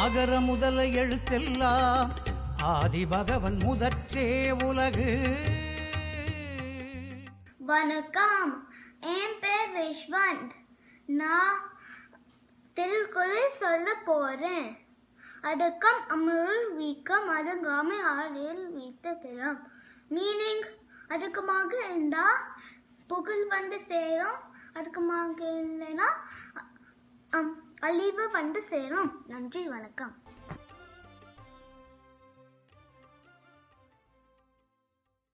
அகர முதல எழுத்தெல்லாம் ஆதி பகவன் முதற்றே உலகு வணக்கம் என் பேர் விஸ்வந்த் நான் திருக்குறள் சொல்ல போறேன் அடக்கம் அமருள் வீக்கம் அடங்காமை ஆறில் வீத்த திறம் மீனிங் அடக்கமாக இருந்தா புகழ் வந்து சேரும் அடக்கமாக இல்லைன்னா அ- அம், அழிவு வந்து சேரும் நன்றி வணக்கம்